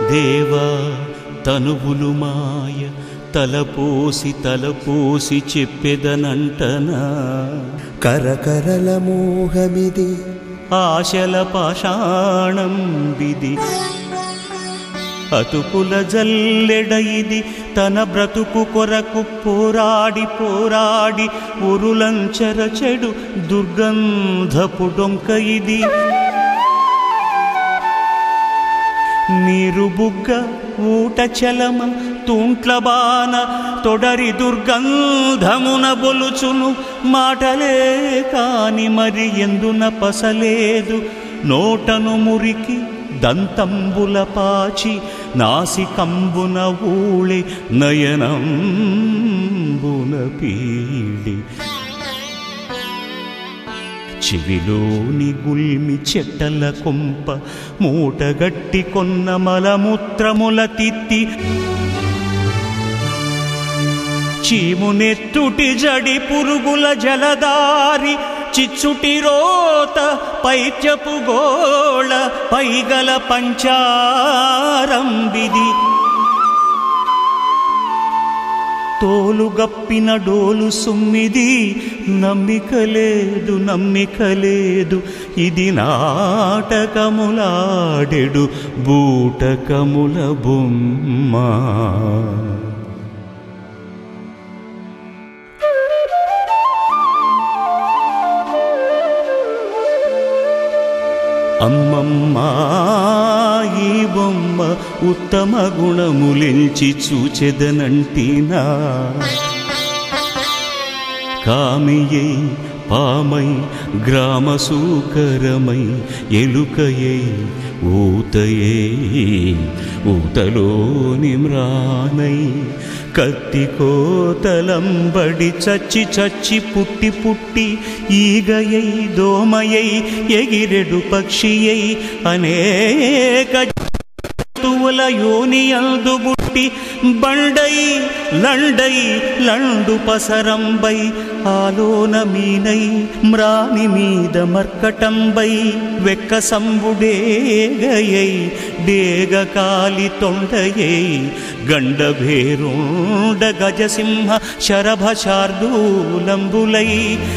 దేవా తనువులు మాయ తలపోసి తలపోసి చెప్పెదనంటనా కరకరల మోహమిది ఆశల పాషాణం విధి అతుకుల జల్లెడ ఇది తన బ్రతుకు కొరకు పోరాడి పోరాడి ఉరులంచర చెడు దుర్గంధపు డొంక ఇది నీరు బుగ్గ ఊట చలమ తూంట్ల బాన తొడరి దుర్గంధమున బొలుచును మాటలే కాని మరి ఎందున పసలేదు నోటను మురికి దంతంబుల పాచి నాసికంబున ఊళి నయనంబున పీడి చెవిలోని గుల్మి చెట్టల కొంప మూటగట్టి కొన్న మలమూత్రముల తిత్తి చీమునెత్తుటి జడి పురుగుల జలదారి చిచ్చుటి రోత పైత్యపు గోళ పైగల పంచారంబిది తోలుగప్పిన డోలు సుమ్మిది నమ్మిక లేదు నమ్మిక లేదు ఇది నాటకములాడెడు బూటకముల బొమ్మ అమ్మమ్మా ఈ బొమ్మ ఉత్తమ గుణములించి చూచెదనంటినా కామియై పామై గ్రామ సూకరమై ఎలుకయై ఊతయై ఊతలోని మ్రానై కత్తి కోతలంబడి చచ్చి చచ్చి పుట్టి పుట్టి ఈగయై దోమయై ఎగిరెడు పక్షియై అనేక తువల యోని బుట్టి బండై లండై లండు పసరంబై ఆలోన మీనై మ్రాని మీద మర్కటంబై వెక్క సంబుడేగయై డేగ కాలి తొండయై గండభేరుండ గజసింహ శరభ శార్దూలంబులై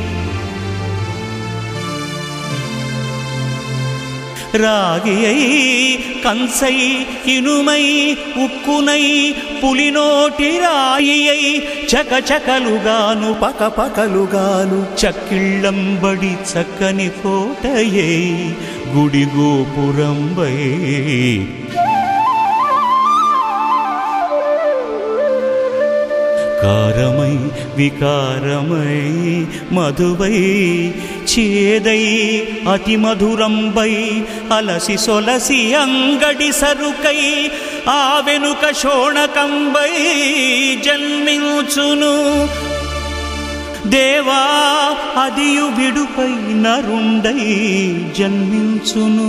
రాగియై కంసై ఇనుమై ఉక్కునై పులినోటి రాయియై చకచకలుగాను పకపకలుగాను చక్కిళ్ళంబడి చక్కని కోటయై గుడి గోపురంబై కారమై వికారమై మధువై చేదై అతి మధురంబై అలసి సొలసి అంగడి సరుకై ఆ వెనుక శోణకంబై జన్మించును దేవా అదియు విడుపై నరుండై జన్మించును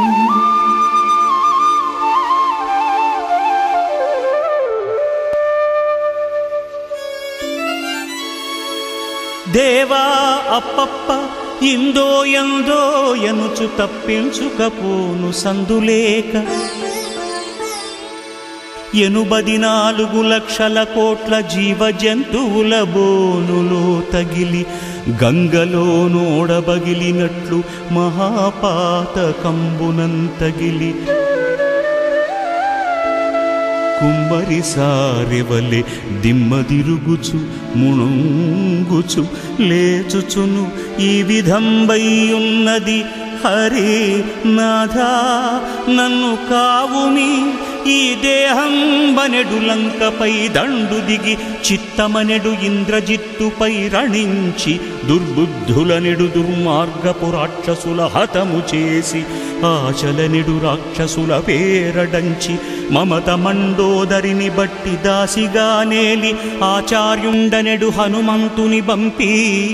దేవా అప్పప్ప ఇందో ఎందో ఎనుచు తప్పించుకపోను సందులేక ఎనుబది నాలుగు లక్షల కోట్ల జీవ జంతువుల బోనులో తగిలి గంగలో నోడబగిలినట్లు మహాపాతకంబునంతగిలి కుమ్మరి సారెవలె దిమ్మదిరుగుచు ముణుంగుచు లేచుచును ఈ విధంబై ఉన్నది హరి నాథా నన్ను కావుమి ఈ దేహం బనెడు లంకపై దండు దిగి చిత్తమనెడు ఇంద్రజిత్తుపై రణించి దుర్బుద్ధులనెడు దుర్మార్గపు రాక్షసుల హతము చేసి ఆచలనెడు రాక్షసుల పేరడంచి మమత మండోదరిని బట్టి దాసిగా నేలి ఆచార్యుండనెడు హనుమంతుని బంపి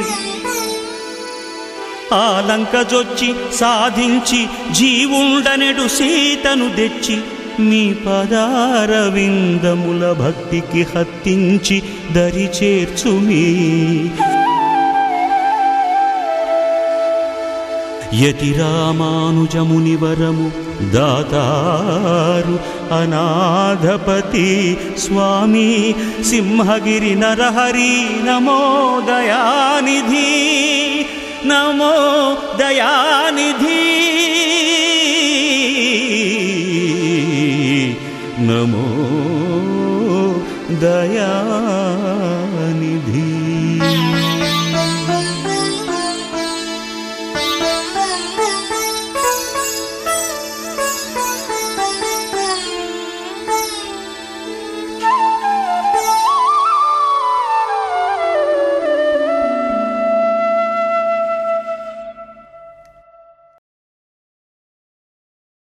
ఆ లంకజొచ్చి సాధించి జీవుండనెడు సీతను తెచ్చి నీ పదారవిందముల భక్తికి హత్తించి దరి చేర్చుమీ యతి రామానుజమునివరము దాతారు అనాథపతి స్వామి సింహగిరి నరహరి నమో దయానిధి నమో దయానిధి